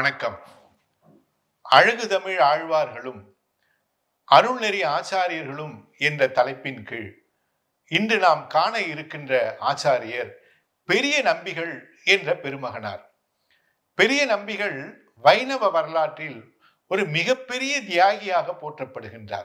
வணக்கம் அழகு தமிழ் ஆழ்வார்களும் அருள்நெறி ஆச்சாரியர்களும் என்ற தலைப்பின் கீழ் இன்று நாம் காண இருக்கின்ற ஆச்சாரியர் பெரிய நம்பிகள் என்ற பெருமகனார் பெரிய நம்பிகள் வைணவ வரலாற்றில் ஒரு மிகப்பெரிய தியாகியாக போற்றப்படுகின்றார்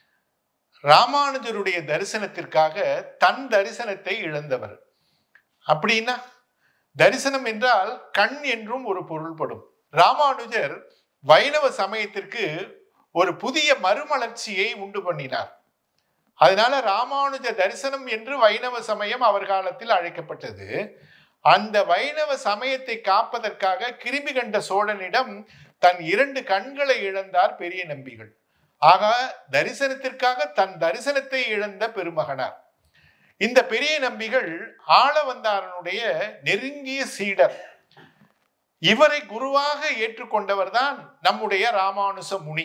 ராமானுஜருடைய தரிசனத்திற்காக தன் தரிசனத்தை இழந்தவர் அப்படின்னா தரிசனம் என்றால் கண் என்றும் ஒரு பொருள்படும் ராமானுஜர் வைணவ சமயத்திற்கு ஒரு புதிய மறுமலர்ச்சியை உண்டு பண்ணினார் அதனால ராமானுஜ தரிசனம் என்று வைணவ சமயம் அவர் காலத்தில் அழைக்கப்பட்டது அந்த வைணவ சமயத்தை காப்பதற்காக கிருமி கண்ட சோழனிடம் தன் இரண்டு கண்களை இழந்தார் பெரிய நம்பிகள் ஆக தரிசனத்திற்காக தன் தரிசனத்தை இழந்த பெருமகனார் இந்த பெரிய நம்பிகள் ஆளவந்தாரனுடைய நெருங்கிய சீடர் இவரை குருவாக ஏற்றுக்கொண்டவர் தான் நம்முடைய ராமானுச முனி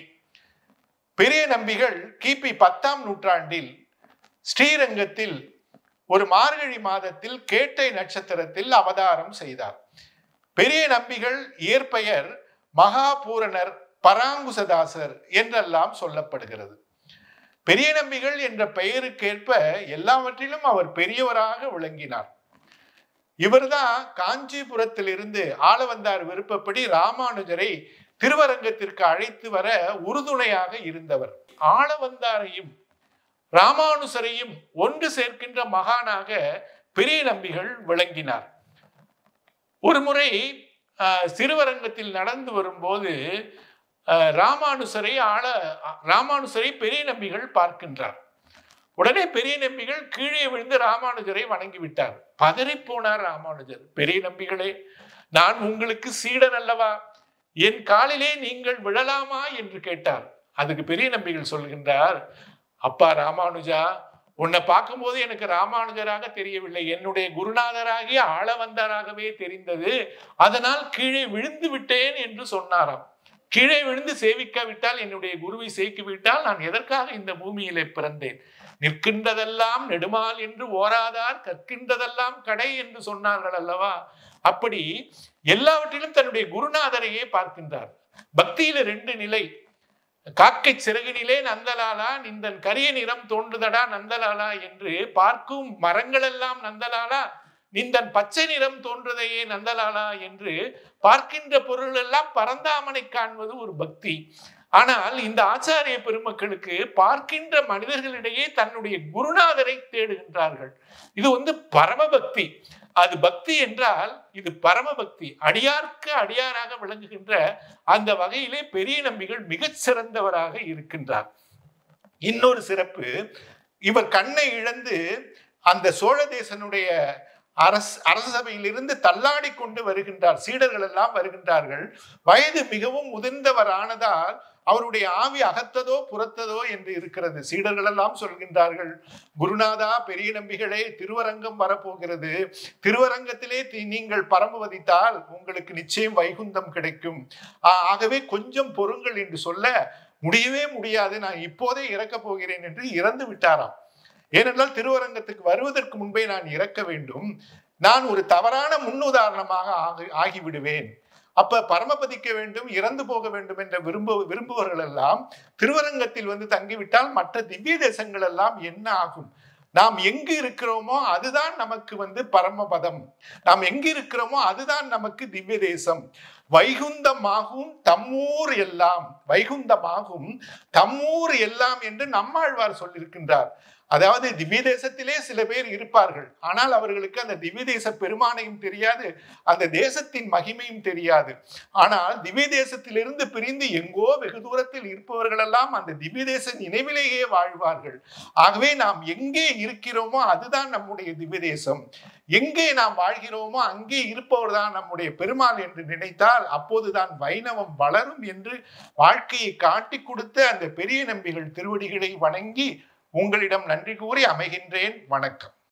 பெரிய நம்பிகள் கிபி பத்தாம் நூற்றாண்டில் ஸ்ரீரங்கத்தில் ஒரு மார்கழி மாதத்தில் கேட்டை நட்சத்திரத்தில் அவதாரம் செய்தார் பெரிய நம்பிகள் இயற்பெயர் மகாபூரணர் பராங்குசதாசர் என்றெல்லாம் சொல்லப்படுகிறது பெரிய நம்பிகள் என்ற பெயருக்கேற்ப எல்லாவற்றிலும் அவர் பெரியவராக விளங்கினார் இவர்தான் காஞ்சிபுரத்திலிருந்து ஆளவந்தார் விருப்பப்படி ராமானுஜரை திருவரங்கத்திற்கு அழைத்து வர உறுதுணையாக இருந்தவர் ஆளவந்தாரையும் ராமானுசரையும் ஒன்று சேர்க்கின்ற மகானாக பெரிய நம்பிகள் விளங்கினார் ஒரு முறை சிறுவரங்கத்தில் நடந்து வரும்போது ராமானுசரை ஆள ராமானுசரை பெரிய நம்பிகள் பார்க்கின்றார் உடனே பெரிய நம்பிகள் கீழே விழுந்து ராமானுஜரை வணங்கிவிட்டார் பதறி போனார் ராமானுஜர் பெரிய நம்பிகளே நான் உங்களுக்கு சீடன் அல்லவா என் காலிலே நீங்கள் விழலாமா என்று கேட்டார் அதுக்கு பெரிய நம்பிகள் சொல்கின்றார் அப்பா ராமானுஜா உன்னை பார்க்கும்போது எனக்கு ராமானுஜராக தெரியவில்லை என்னுடைய குருநாதராகிய ஆளவந்தாராகவே தெரிந்தது அதனால் கீழே விழுந்து விட்டேன் என்று சொன்னாராம் கீழே விழுந்து சேவிக்காவிட்டால் என்னுடைய குருவை சேக்கி விட்டால் நான் எதற்காக இந்த பூமியிலே பிறந்தேன் நிற்கின்றதெல்லாம் நெடுமால் என்று ஓராதார் கற்கின்றதெல்லாம் கடை என்று சொன்னார்கள் அல்லவா அப்படி எல்லாவற்றிலும் தன்னுடைய குருநாதரையே பார்க்கின்றார் பக்தியில ரெண்டு நிலை காக்கை சிறகினிலே நந்தலாலா நிந்தன் கரிய நிறம் தோன்றுதடா நந்தலாலா என்று பார்க்கும் மரங்களெல்லாம் நந்தலாலா நிந்தன் பச்சை நிறம் தோன்றுதையே நந்தலாலா என்று பார்க்கின்ற பொருள் எல்லாம் பரந்தாமனை காண்பது ஒரு பக்தி ஆனால் இந்த ஆச்சாரிய பெருமக்களுக்கு பார்க்கின்ற மனிதர்களிடையே தன்னுடைய குருநாதரை தேடுகின்றார்கள் இது வந்து பரமபக்தி அது பக்தி என்றால் இது பரமபக்தி அடியார்க்கு அடியாராக விளங்குகின்ற அந்த வகையிலே பெரிய நம்பிகள் மிகச் சிறந்தவராக இருக்கின்றார் இன்னொரு சிறப்பு இவர் கண்ணை இழந்து அந்த சோழ தேசனுடைய அரச அரசபையிலிருந்து தள்ளாடி கொண்டு வருகின்றார் சீடர்கள் எல்லாம் வருகின்றார்கள் வயது மிகவும் முதிர்ந்தவர் ஆனதால் அவருடைய ஆவி அகத்ததோ புறத்ததோ என்று இருக்கிறது சீடர்கள் எல்லாம் சொல்கின்றார்கள் குருநாதா பெரிய நம்பிகளே திருவரங்கம் வரப்போகிறது திருவரங்கத்திலே நீங்கள் பரம்புவதித்தால் உங்களுக்கு நிச்சயம் வைகுந்தம் கிடைக்கும் ஆகவே கொஞ்சம் பொருங்கள் என்று சொல்ல முடியவே முடியாது நான் இப்போதே இறக்கப் போகிறேன் என்று இறந்து விட்டாராம் ஏனென்றால் திருவரங்கத்துக்கு வருவதற்கு முன்பே நான் இறக்க வேண்டும் நான் ஒரு தவறான முன்னுதாரணமாக ஆகி ஆகிவிடுவேன் அப்ப பரமபதிக்க வேண்டும் இறந்து போக வேண்டும் என்ற விரும்ப விரும்புவர்கள் எல்லாம் திருவரங்கத்தில் வந்து தங்கிவிட்டால் மற்ற திவ்ய தேசங்கள் எல்லாம் என்ன ஆகும் நாம் எங்கு இருக்கிறோமோ அதுதான் நமக்கு வந்து பரமபதம் நாம் எங்கு இருக்கிறோமோ அதுதான் நமக்கு திவ்ய தேசம் வைகுந்தமாகும் தம்மூர் எல்லாம் வைகுந்தமாகும் தம்மூர் எல்லாம் என்று நம்மாழ்வார் சொல்லியிருக்கின்றார் அதாவது திவ்ய தேசத்திலே சில பேர் இருப்பார்கள் ஆனால் அவர்களுக்கு அந்த திவ்ய தேச பெருமானையும் தெரியாது அந்த தேசத்தின் மகிமையும் தெரியாது ஆனால் திவ்ய தேசத்திலிருந்து பிரிந்து எங்கோ வெகு தூரத்தில் இருப்பவர்கள் எல்லாம் அந்த திவ்ய தேச நினைவிலேயே வாழ்வார்கள் ஆகவே நாம் எங்கே இருக்கிறோமோ அதுதான் நம்முடைய திவ்ய தேசம் எங்கே நாம் வாழ்கிறோமோ அங்கே இருப்பவர் தான் நம்முடைய பெருமாள் என்று நினைத்தால் அப்போதுதான் வைணவம் வளரும் என்று வாழ்க்கையை காட்டி கொடுத்த அந்த பெரிய நம்பிகள் திருவடிகளை வணங்கி உங்களிடம் நன்றி கூறி அமைகின்றேன் வணக்கம்